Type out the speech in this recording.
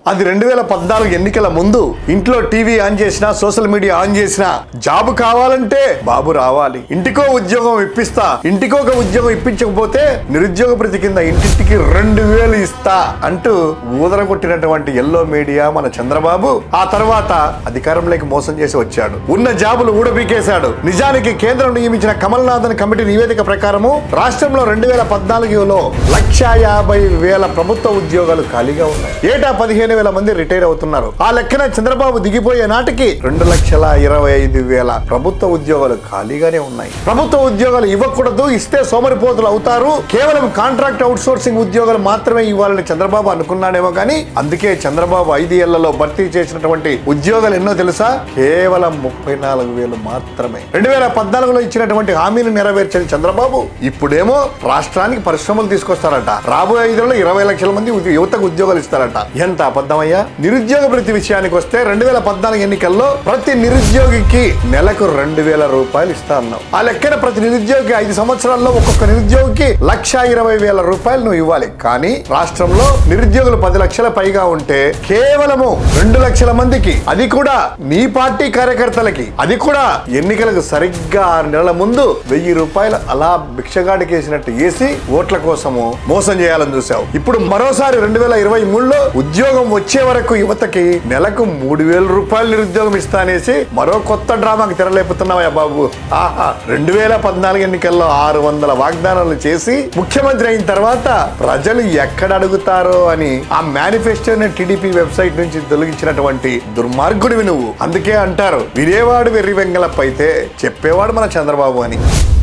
అది రెండు వేల పద్నాలుగు ఎన్నికల ముందు ఇంట్లో టీవీ ఆన్ చేసినా సోషల్ మీడియా ఆన్ చేసినా జాబ్ కావాలంటే బాబు రావాలి ఇంటికో ఉద్యోగం ఇప్పిస్తా ఇంటికో ఒక ఉద్యోగం ఇప్పించకపోతే నిరుద్యోగ ప్రతి కింద ఇంటింటికి రెండు వేలు ఇస్తా అంటూ ఊదర కొట్టినటువంటి ఎల్లో మీడియా మన చంద్రబాబు ఆ తర్వాత అధికారంలోకి మోసం చేసి వచ్చాడు ఉన్న జాబులు ఊడబీకేశాడు నిజానికి కేంద్రం నియమించిన కమల్నాథన్ కమిటీ నివేదిక ప్రకారము రాష్ట్రంలో రెండు వేల పద్నాలుగులో లక్ష యాభై వేల ప్రభుత్వ ఉద్యోగాలు ఖాళీగా ఉన్నాయి ఏటా పదిహేను వేల మంది రిటైర్ అవుతున్నారు ఆ లెక్కన చంద్రబాబు దిగిపోయే నాటికి రెండు లక్షల ఇరవై ఐదు వేల ప్రభుత్వ ఉద్యోగాలు ఖాళీగానే ఉన్నాయి ప్రభుత్వ ఉద్యోగాలు ఇవ్వకూడదు ఇస్తే సోమరిపోతులు అవుతారు కేవలం కాంట్రాక్ట్ అవుట్ సోర్సింగ్ ఉద్యోగాలు మాత్రమే ఇవ్వాలని చంద్రబాబు అనుకున్నాడేమో కానీ అందుకే చంద్రబాబు ఐదు ఏళ్లలో భర్తీ చేసినటువంటి ఉద్యోగాలు ఎన్నో తెలుసా కేవలం ముప్పై నాలుగు వేలు మాత్రమే రెండు వేల పద్నాలుగులో ఇచ్చినటువంటి హామీని నెరవేర్చని చంద్రబాబు ఇప్పుడేమో రాష్ట్రానికి పరిశ్రమలు తీసుకొస్తారట రాబోయే ఐదులో ఇరవై లక్షల మంది ఉద్య- యువతకు ఉద్యోగాలు ఇస్తారట ఎంత అబద్ధమయ్యా నిరుద్యోగ ప్రతి విషయానికి వస్తే రెండు వేల పద్నాలుగు ఎన్నికల్లో ప్రతి నిరుద్యోగికి నెలకు రెండు వేల రూపాయలు ఇస్తా అన్నావు ఆ లెక్కన ప్రతి నిరుద్యోగి ఐదు సంవత్సరాల్లో ఒక్కొక్క నిరుద్యోగికి లక్ష ఇరవై వేల రూపాయలు నువ్వు ఇవ్వాలి కానీ రాష్ట్రంలో నిరుద్యోగులు పది లక్షల పైగా ఉంటే కేవలము రెండు లక్షల మందికి అది కూడా నీ పార్టీ కార్యకర్తలకి అది కూడా ఎన్నికలకు సరిగ్గా ఆరు నెలల ముందు వెయ్యి రూపాయలు అలా భిక్షగాడికి వేసినట్టు వేసి ఓట్ల కోసము మోసం చేయాలని చూసావు ఇప్పుడు మరోసారి రెండు వేల ఇరవై మూడులో ఉద్యోగం వచ్చే వరకు యువతకి నెలకు మూడు వేల రూపాయలు నిరుద్యోగం ఇస్తా అనేసి మరో కొత్త డ్రామాకి తెరలేపుతున్నావా బాబు ఆహా రెండు వేల పద్నాలుగు ఎన్నికల్లో ఆరు వందల వాగ్దానాలు చేసి ముఖ్యమంత్రి అయిన తర్వాత ప్రజలు ఎక్కడ అడుగుతారో అని ఆ మేనిఫెస్టోని టీడీపీ వెబ్సైట్ నుంచి తొలగించినటువంటి దుర్మార్గుడివి నువ్వు అందుకే అంటారు వినేవాడు వెర్రి వెంగళప్ప అయితే చెప్పేవాడు మన చంద్రబాబు అని